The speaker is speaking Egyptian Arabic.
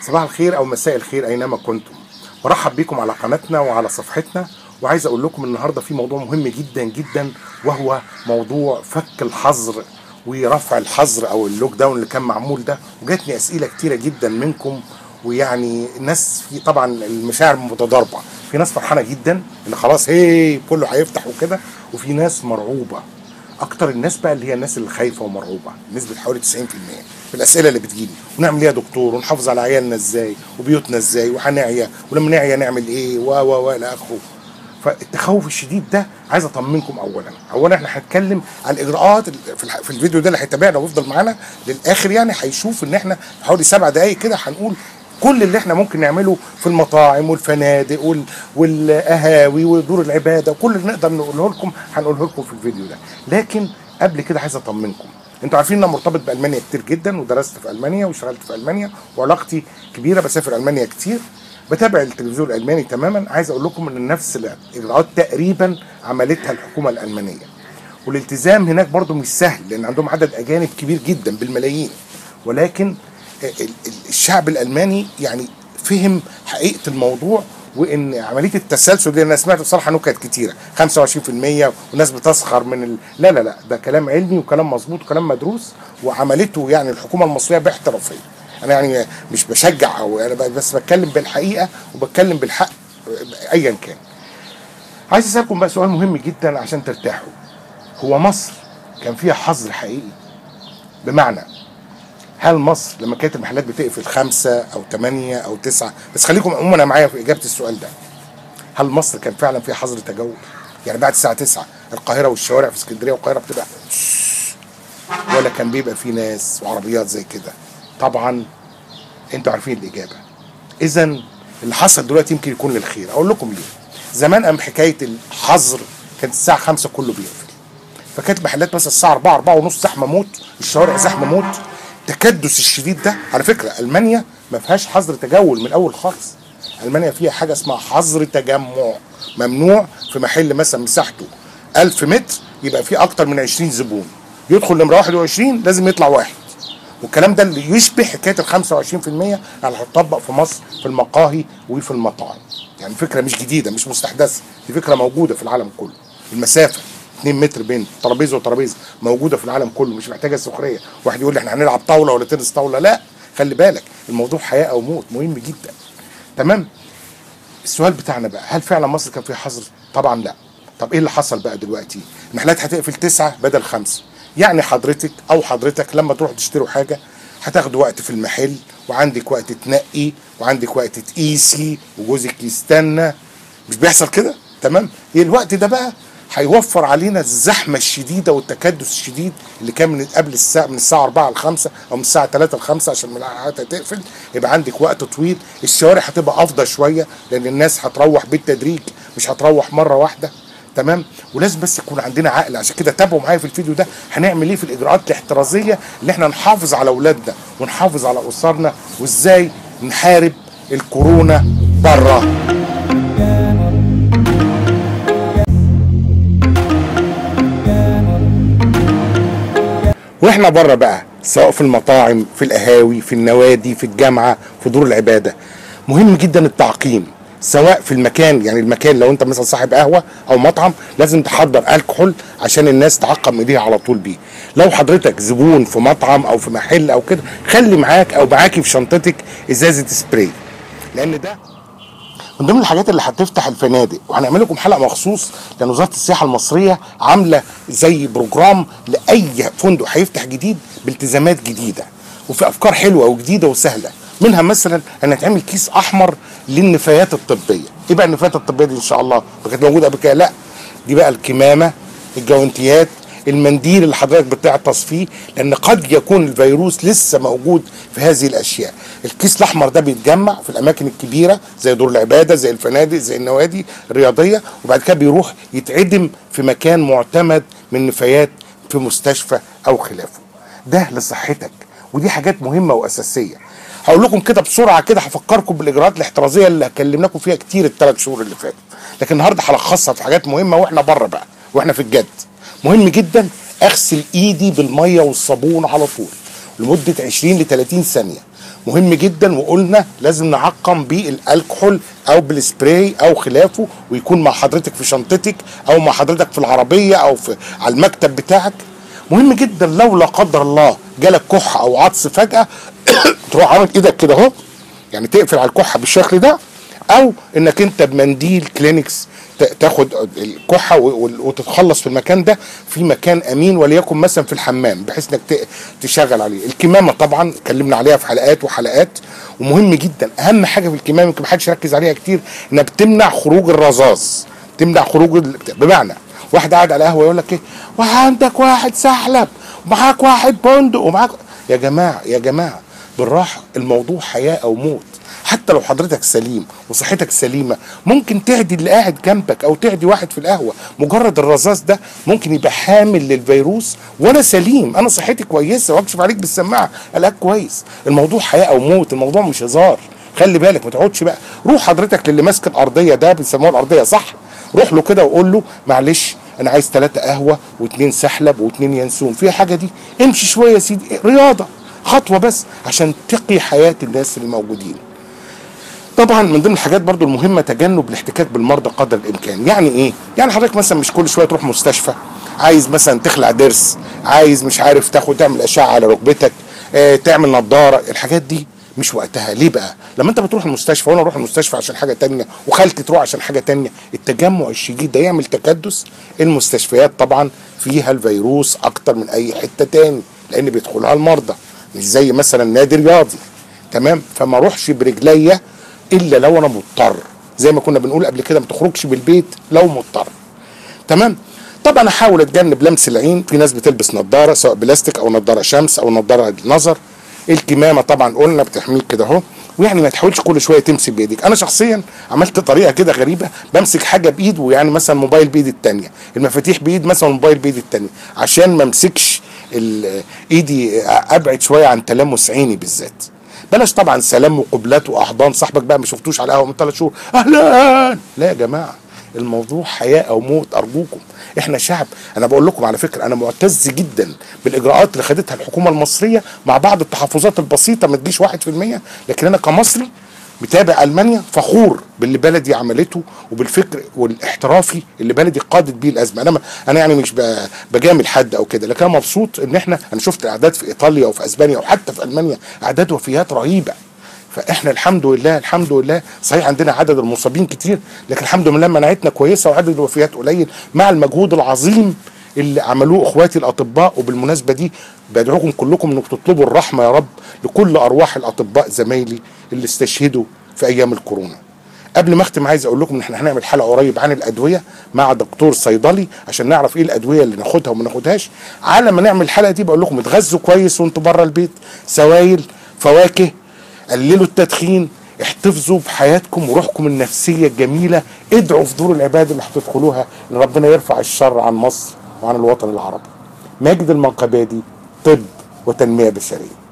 صباح الخير او مساء الخير اينما كنتم برحب بكم على قناتنا وعلى صفحتنا وعايز اقول لكم النهارده في موضوع مهم جدا جدا وهو موضوع فك الحظر ورفع الحظر او اللوك داون اللي كان معمول ده وجاتني اسئله كتيره جدا منكم ويعني الناس في طبعا المشاعر متضاربه في ناس فرحانه جدا ان خلاص هي كله هيفتح وكده وفي ناس مرعوبه اكتر الناس بقى اللي هي الناس اللي خايفه ومرعوبه نسبه حوالي 90% في الاسئله اللي بتجيلي ونعمل ايه يا دكتور ونحافظ على عيالنا ازاي وبيوتنا ازاي وهنعيا ولما نعيا نعمل ايه و و و الى اخره فالتخوف الشديد ده عايز اطمنكم اولا اولا احنا هنتكلم عن الاجراءات في, الح... في الفيديو ده اللي هيتابعنا ويفضل معانا للاخر يعني هيشوف ان احنا حوالي سبع دقائق كده هنقول كل اللي احنا ممكن نعمله في المطاعم والفنادق وال... والقهاوي ودور العباده وكل اللي نقدر نقوله لكم هنقوله لكم في الفيديو ده لكن قبل كده عايز اطمنكم انتوا عارفين ان انا مرتبط بالمانيا كتير جدا ودرست في المانيا واشتغلت في المانيا وعلاقتي كبيره بسافر المانيا كتير بتابع التلفزيون الالماني تماما عايز اقول لكم ان نفس الاجراءات تقريبا عملتها الحكومه الالمانيه والالتزام هناك برضو مش سهل لان عندهم عدد اجانب كبير جدا بالملايين ولكن الشعب الالماني يعني فهم حقيقه الموضوع وان عمليه التسلسل دي انا سمعت بصراحه نكت كتيره 25% وناس بتسخر من ال... لا لا لا ده كلام علمي وكلام مظبوط وكلام مدروس وعملته يعني الحكومه المصريه باحترافيه انا يعني مش بشجع او انا بس بتكلم بالحقيقه وبتكلم بالحق ايا كان عايز اسالكم بقى سؤال مهم جدا عشان ترتاحوا هو مصر كان فيها حظر حقيقي بمعنى هل مصر لما كانت المحلات بتقفل خمسة أو ثمانية أو تسعة بس خليكم عموما معايا في إجابة السؤال ده هل مصر كان فعلا فيها حظر تجول؟ يعني بعد الساعة 9 القاهرة والشوارع في اسكندرية والقاهرة بتبقى ولا كان بيبقى في ناس وعربيات زي كده؟ طبعا انتوا عارفين الإجابة إذا اللي حصل دلوقتي يمكن يكون للخير أقول لكم ليه زمان قام حكاية الحظر كانت الساعة 5 كله بيقفل فكانت محلات مثلا الساعة 4 4 ونص زحمة موت الشوارع زحمة موت التكدس الشديد ده على فكره المانيا ما فيهاش حظر تجول من الاول خالص المانيا فيها حاجه اسمها حظر تجمع ممنوع في محل مثلا مساحته 1000 متر يبقى فيه اكتر من 20 زبون يدخل نمره 21 لازم يطلع واحد والكلام ده اللي يشبه حكايه ال 25% اللي هتطبق في مصر في المقاهي وفي المطاعم يعني فكره مش جديده مش مستحدثه دي فكره موجوده في العالم كله المسافه 2 متر بين ترابيزه وترابيزه موجوده في العالم كله مش محتاجه سخريه واحد يقول لي احنا هنلعب طاوله ولا تنس طاوله لا خلي بالك الموضوع حياه او موت مهم جدا تمام السؤال بتاعنا بقى هل فعلا مصر كان فيها حظر طبعا لا طب ايه اللي حصل بقى دلوقتي المحلات هتقفل تسعة بدل خمسة يعني حضرتك او حضرتك لما تروح تشتروا حاجه هتاخدوا وقت في المحل وعندك وقت تنقي وعندك وقت تقيسي وجوزك يستنى مش بيحصل كده تمام ايه الوقت ده بقى هيوفر علينا الزحمه الشديده والتكدس الشديد اللي كان من قبل الساعه من الساعه 4 ل 5 او من الساعه 3 ل 5 عشان الملاعب هتقفل يبقى عندك وقت طويل الشوارع هتبقى افضل شويه لان الناس هتروح بالتدريج مش هتروح مره واحده تمام ولازم بس يكون عندنا عقل عشان كده تابعوا معايا في الفيديو ده هنعمل ايه في الاجراءات الاحترازيه اللي احنا نحافظ على اولادنا ونحافظ على اسرنا وازاي نحارب الكورونا بره واحنا بره بقى سواء في المطاعم في القهاوي في النوادي في الجامعه في دور العباده مهم جدا التعقيم سواء في المكان يعني المكان لو انت مثلا صاحب قهوه او مطعم لازم تحضر الكحول عشان الناس تعقم ايديها على طول بيه لو حضرتك زبون في مطعم او في محل او كده خلي معاك او معاكي في شنطتك ازازه سبراي لان ده من ضمن الحاجات اللي هتفتح الفنادق وهنعمل لكم حلقه مخصوص لان وزاره السياحه المصريه عامله زي بروجرام لاي فندق هيفتح جديد بالتزامات جديده وفي افكار حلوه وجديده وسهله منها مثلا ان هتعمل كيس احمر للنفايات الطبيه ايه بقى النفايات الطبيه دي ان شاء الله كانت موجوده قبل كده لا دي بقى الكمامه الجوانتيات المنديل اللي حضرتك بتعطس فيه لان قد يكون الفيروس لسه موجود في هذه الاشياء الكيس الاحمر ده بيتجمع في الاماكن الكبيره زي دور العباده زي الفنادق زي النوادي الرياضيه وبعد كده بيروح يتعدم في مكان معتمد من نفايات في مستشفى او خلافه ده لصحتك ودي حاجات مهمه واساسيه هقول لكم كده بسرعه كده هفكركم بالاجراءات الاحترازيه اللي كلمناكم فيها كتير الثلاث شهور اللي فاتوا لكن النهارده هلخصها في حاجات مهمه واحنا بره بقى واحنا في الجد مهم جدا اغسل ايدي بالميه والصابون على طول لمده 20 ل 30 ثانيه مهم جدا وقلنا لازم نعقم بالالكحول او بالسبراي او خلافه ويكون مع حضرتك في شنطتك او مع حضرتك في العربيه او في على المكتب بتاعك مهم جدا لو لا قدر الله جالك كحه او عطس فجاه تروح عامل ايدك كده اهو يعني تقفل على الكحه بالشكل ده او انك انت بمنديل كلينكس ت- تاخد الكحه و- و- وتتخلص في المكان ده في مكان امين وليكن مثلا في الحمام بحيث انك ت- تشغل عليه الكمامه طبعا اتكلمنا عليها في حلقات وحلقات ومهم جدا اهم حاجه في الكمامه يمكن محدش يركز عليها كتير انها بتمنع خروج الرذاذ تمنع خروج ال- بمعنى واحد قاعد على قهوه يقول لك ايه وعندك واحد سحلب ومعاك واحد بندق ومعاك يا جماعه يا جماعه بالراحه الموضوع حياه او موت حتى لو حضرتك سليم وصحتك سليمه ممكن تعدي اللي قاعد جنبك او تعدي واحد في القهوه مجرد الرذاذ ده ممكن يبقى حامل للفيروس وانا سليم انا صحتي كويسه واكشف عليك بالسماعه الاقيك كويس الموضوع حياه او موت الموضوع مش هزار خلي بالك ما تقعدش بقى روح حضرتك للي ماسك الارضيه ده بيسموها الارضيه صح روح له كده وقول له معلش انا عايز ثلاثة قهوه واثنين سحلب واثنين ينسون في حاجه دي امشي شويه يا سيدي رياضه خطوه بس عشان تقي حياه الناس اللي موجودين طبعا من ضمن الحاجات برضو المهمه تجنب الاحتكاك بالمرضى قدر الامكان يعني ايه يعني حضرتك مثلا مش كل شويه تروح مستشفى عايز مثلا تخلع ضرس عايز مش عارف تاخد تعمل اشعه على ركبتك اه تعمل نظاره الحاجات دي مش وقتها ليه بقى لما انت بتروح المستشفى وانا اروح المستشفى عشان حاجه تانية وخالتي تروح عشان حاجه تانية التجمع الشديد ده يعمل تكدس المستشفيات طبعا فيها الفيروس اكتر من اي حته تاني لان بيدخلها المرضى مش زي مثلا نادي رياضي تمام فما اروحش برجليا الا لو انا مضطر زي ما كنا بنقول قبل كده ما تخرجش بالبيت لو مضطر تمام طبعا احاول اتجنب لمس العين في ناس بتلبس نظاره سواء بلاستيك او نظاره شمس او نظاره نظر الكمامه طبعا قلنا بتحميك كده اهو ويعني ما تحاولش كل شويه تمسك بايديك انا شخصيا عملت طريقه كده غريبه بمسك حاجه بايد ويعني مثلا موبايل بايد التانية المفاتيح بايد مثلا موبايل بايد التانية عشان ما امسكش ال- ايدي ابعد شويه عن تلامس عيني بالذات بلاش طبعا سلام وقبلات واحضان صاحبك بقى ما شفتوش على القهوه من ثلاث شهور اهلا لا يا جماعه الموضوع حياه او موت ارجوكم احنا شعب انا بقول لكم على فكره انا معتز جدا بالاجراءات اللي خدتها الحكومه المصريه مع بعض التحفظات البسيطه ما تجيش 1% لكن انا كمصري متابع المانيا فخور باللي بلدي عملته وبالفكر والاحترافي اللي بلدي قادت بيه الازمه انا ما انا يعني مش ب- بجامل حد او كده لكن انا مبسوط ان احنا انا شفت الاعداد في ايطاليا وفي اسبانيا وحتى في المانيا اعداد وفيات رهيبه فاحنا الحمد لله الحمد لله صحيح عندنا عدد المصابين كتير لكن الحمد لله مناعتنا كويسه وعدد الوفيات قليل مع المجهود العظيم اللي عملوه اخواتي الاطباء وبالمناسبه دي بدعوكم كلكم انكم تطلبوا الرحمه يا رب لكل ارواح الاطباء زمايلي اللي استشهدوا في ايام الكورونا قبل ما اختم عايز اقول لكم ان احنا هنعمل حلقه قريب عن الادويه مع دكتور صيدلي عشان نعرف ايه الادويه اللي ناخدها وما ناخدهاش على ما نعمل الحلقه دي بقول لكم اتغذوا كويس وانتوا بره البيت سوائل فواكه قللوا التدخين احتفظوا بحياتكم وروحكم النفسيه الجميله ادعوا في دور العباد اللي هتدخلوها ان ربنا يرفع الشر عن مصر وعن الوطن العربي ماجد المنقبادي طب وتنميه بشريه